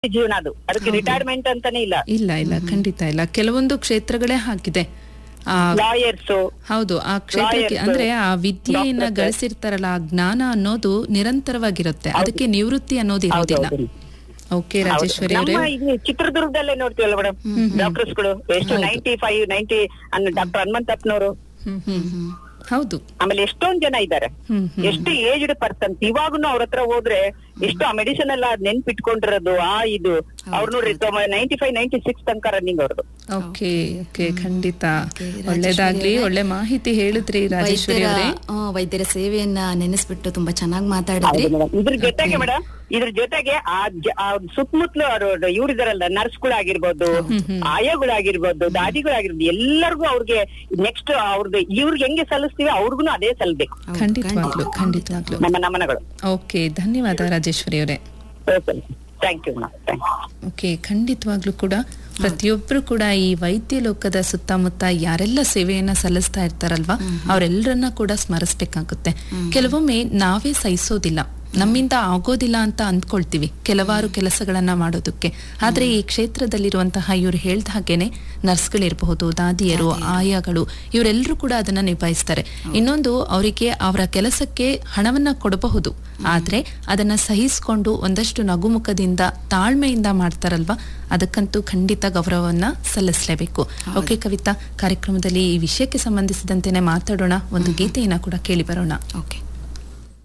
ಜೀವನ ಅದು ಅದಕ್ಕೆ ರಿಟೈರ್ಮೆಂಟ್ ಅಂತಾನೆ ಇಲ್ಲ ಇಲ್ಲ ಇಲ್ಲ ಖಂಡಿತ ಇಲ್ಲ ಕೆಲವೊಂದು ಕ್ಷೇತ್ರಗಳೇ ಹಾಕಿದೆ ಆ ಲಾಯರ್ಸ್ ಹೌದು ಆ ಕ್ಷೇತ್ರಕ್ಕೆ Lawyers, ಅಂದ್ರೆ ಆ ವಿದ್ಯೆಯನ್ನ doctors. ಗಳಿಸಿರ್ತಾರಲ್ಲ ಆ ಜ್ಞಾನ ಅನ್ನೋದು ನಿರಂತರವಾಗಿರುತ್ತೆ ಅದಕ್ಕೆ ನಿವೃತ್ತಿ ಅನ್ನೋದು ಇರೋದಿಲ್ಲ ಹೌದು. ಓಕೆ ರಾಜೇಶ್ವರಿ ಅವರೇ ನಮ್ಮ ಇಲ್ಲಿ ಚಿತ್ರದುರ್ಗದಲ್ಲೇ ನೋಡ್ತೀವಲ್ಲ ಮೇಡಮ್ ಡಾಕ್ಟರ್ಸ್ ಗಳು ಎಷ್ಟು ನೈಂಟಿ ಫೈವ್ ನೈಂಟಿ ಡಾಕ್ಟರ್ ಹನುಮಂತಪ್ಪನವರು ಹ್ಮ್ ಹ್ಮ್ ಹೌದು ಆಮೇಲೆ ಎಷ್ಟೊಂದ್ ಜನ ಇದ್ದಾರೆ ಹ್ಮ್ ಹ್ಮ್ ಎಷ್ಟು ಏಜ್ಡ್ ಪರ್ಸನ್ ಇವಾಗನು ಅವ್ರ ಹತ್ರ ಹೋದ್ರೆ ಎಷ್ಟು ಆ ಮೆಡಿಸಿನ್ ಎಲ್ಲ ನೆನ್ಪಿಟ್ಕೊಂಡಿರೋದು ಆ ಇದು ಅವ್ರು ನೋಡ್ರಿ ನೈಂಟಿ ಫೈವ್ ನೈಂಟಿ ಸಿಕ್ಸ್ ತನಕ ರನ್ನಿಂಗ್ ಅವ್ರದ್ದು ಓಕೆ ಓಕೆ ಖಂಡಿತ Okay, ರಾಜೇಶ್ವರಿ ಒಳ್ಳೇದಾಗ್ಲಿ ಅವರೇ. ಒಳ್ಳೆ ಮಾಹಿತಿ ಹೇಳಿದ್ರಿ ರಾಜೇಶ್ವರಿ ವೈದ್ಯರ ಅವರೇ ಆ, ವೈದ್ಯರ ಸೇವೆಯನ್ನ ನೆನೆಸ್ಬಿಟ್ಟು ತುಂಬಾ ಚೆನ್ನಾಗಿ ಮಾತಾಡಿದ್ರಿ ಇದ್ರ ಜೊತೆಗೆ ಮೇಡಮ್ ಇದ್ರ ಜೊತೆಗೆ ಆ ಜ- ಆ ಸುತ್ತಮುತ್ತಲು ಇವ್ರು ಇದಾರಲ್ಲ ನರ್ಸ್ಗಳಾಗಿರ್ಬೋದು ಆಯೋಗಳಾಗಿರ್ಬೋದು ದಾದಿಗಳಾಗಿರ್ಬೋದು ಎಲ್ಲರಿಗೂ ಅವ್ರಿಗೆ ನೆಕ್ಸ್ಟ್ ಅವ್ರದ್ದು ಇವ್ರಿಗೆ ಹೆಂಗೆ ಸಲ್ಲಿಸ್ತೀವಿ ಅವ್ರಿಗೂ ಅದೇ ಸಲ್ಬೇಕು ಖಂಡಿತವಾಗ್ಲು ಖಂಡಿತವಾಗ್ಲು ನಮ್ಮ ನಮನಗಳು ಓಕೆ ಧನ್ಯವಾದ ರಾಜೇಶ್ವರಿ ಅವರೇ thank you madam thank you okay ಖಂಡಿತವಾಗ್ಲೂ ಕೂಡ ಪ್ರತಿಯೊಬ್ರು ಕೂಡ ಈ ವೈದ್ಯ ಲೋಕದ ಸುತ್ತಮುತ್ತ ಯಾರೆಲ್ಲ ಸೇವೆಯನ್ನ ಸಲ್ಲಿಸ್ತಾ ಇರ್ತಾರಲ್ವಾ ಅವರೆಲ್ಲರನ್ನ ಕೂಡ ಸ್ಮರಿಸ್ಬೇಕಾಗುತ್ತೆ ಕೆಲವೊಮ್ಮೆ ನಾವೇ ಸಹಿಸೋದಿಲ್ಲ ನಮ್ಮಿಂದ ಆಗೋದಿಲ್ಲ ಅಂತ ಅಂದ್ಕೊಳ್ತೀವಿ ಕೆಲವಾರು ಕೆಲಸಗಳನ್ನ ಮಾಡೋದಕ್ಕೆ ಆದ್ರೆ ಈ ಕ್ಷೇತ್ರದಲ್ಲಿರುವಂತಹ ಇವ್ರು ಹೇಳ್ದ ಹಾಗೇನೆ ನರ್ಸ್ಗಳಿರಬಹುದು ದಾದಿಯರು ಆಯಾಗಳು ಇವರೆಲ್ಲರೂ ಕೂಡ ಅದನ್ನ ನಿಭಾಯಿಸ್ತಾರೆ ಇನ್ನೊಂದು ಅವರಿಗೆ ಅವರ ಕೆಲಸಕ್ಕೆ ಹಣವನ್ನ ಕೊಡಬಹುದು ಆದ್ರೆ ಅದನ್ನ ಸಹಿಸಿಕೊಂಡು ಒಂದಷ್ಟು ನಗುಮುಖದಿಂದ ತಾಳ್ಮೆಯಿಂದ ಮಾಡ್ತಾರಲ್ವಾ ಅದಕ್ಕಂತೂ ಖಂಡಿತ ಗೌರವವನ್ನ ಸಲ್ಲಿಸಲೇಬೇಕು ಓಕೆ ಕವಿತಾ ಕಾರ್ಯಕ್ರಮದಲ್ಲಿ ಈ ವಿಷಯಕ್ಕೆ ಸಂಬಂಧಿಸಿದಂತೆನೆ ಮಾತಾಡೋಣ ಒಂದು ಗೀತೆಯನ್ನ ಕೂಡ ಕೇಳಿ ಬರೋಣ ಓಕೆ